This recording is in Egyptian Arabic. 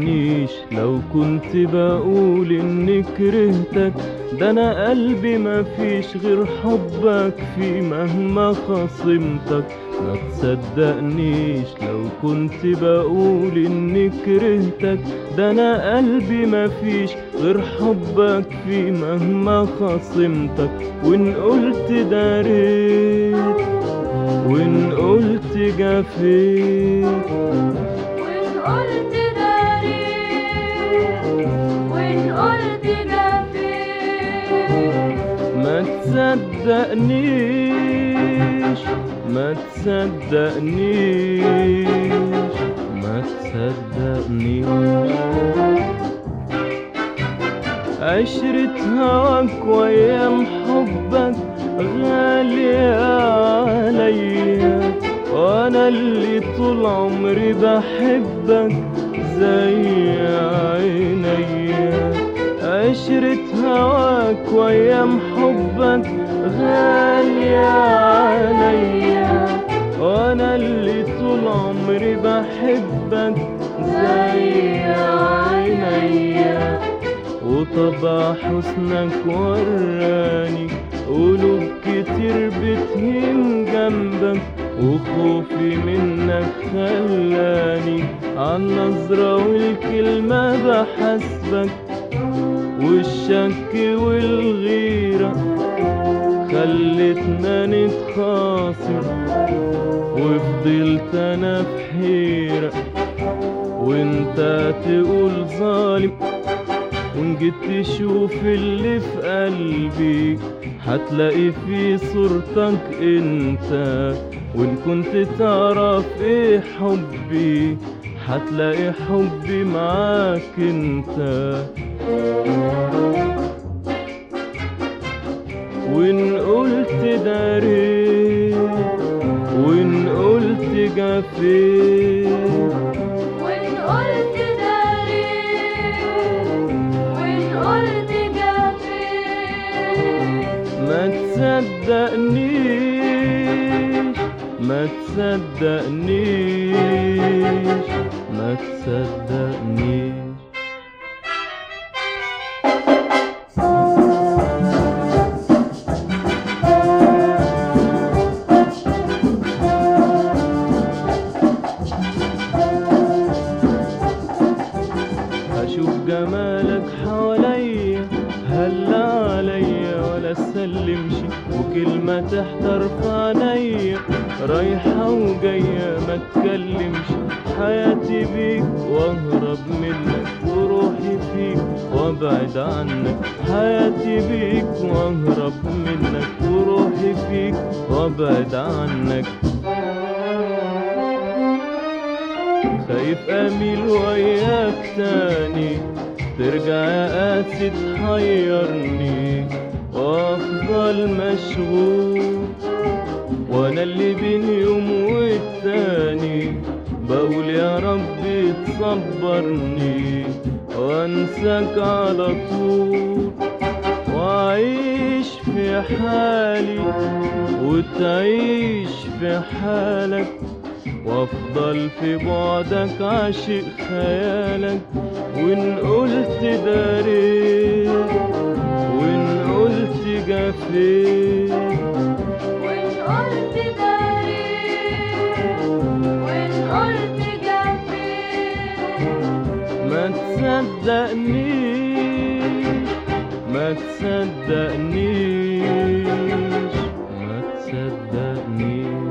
تصدقنيش لو كنت بقول اني كرهتك ده انا قلبي مفيش غير حبك فيه مهما خصمتك ما تصدقنيش لو كنت بقول اني كرهتك ده انا قلبي مفيش غير حبك فيه مهما خصمتك وان قلت داريت وان قلت جفيت وإن قلت داريت وإن قلت جفيت ما تصدقنيش ما تصدقنيش ما تصدقنيش عشرة هواك وأيام حبك غالية عليا وأنا اللي طول عمري بحبك زي عينيا عشرة هواك وأيام حبك غالية عليا وأنا اللي طول عمري بحبك زي عينيا وطبع حسنك وراني قلوب كتير بتهين جنبك وخوفي منك خلاني عالنظرة والكلمة بحسبك والشك والغيرة خلتنا نتخاصم وفضلت انا في حيرة وانت تقول ظالم وان جيت تشوف اللي في قلبي هتلاقي في صورتك انت وان كنت تعرف ايه حبي هتلاقي حبي معاك انت وان قلت داريت وان قلت جفيت وإن قلت داريت وإن قلت جفيت ما تصدقنيش ما تصدقنيش ما تصدقنيش اشوف جمالك حواليا هلا عليا ولا سلمش وكلمة تحضر في عينيا رايحة وجاية ما تكلمش حياتي بيك واهرب منك وروحي فيك وابعد عنك حياتي بيك واهرب منك وروحي فيك وابعد عنك خايف اميل وياك تاني ترجع يا قاسي تحيرني وافضل مشغول وانا اللي بين يوم والتاني بقول يا رب تصبرني وانساك على طول واعيش في حالي وتعيش في حالك وافضل في بعدك عاشق خيالك وان قلت داريت وان قلت جفيت وإن قلت داريت وإن قلت جفيت ما تصدقنيش ما تصدقنيش ما تصدقنيش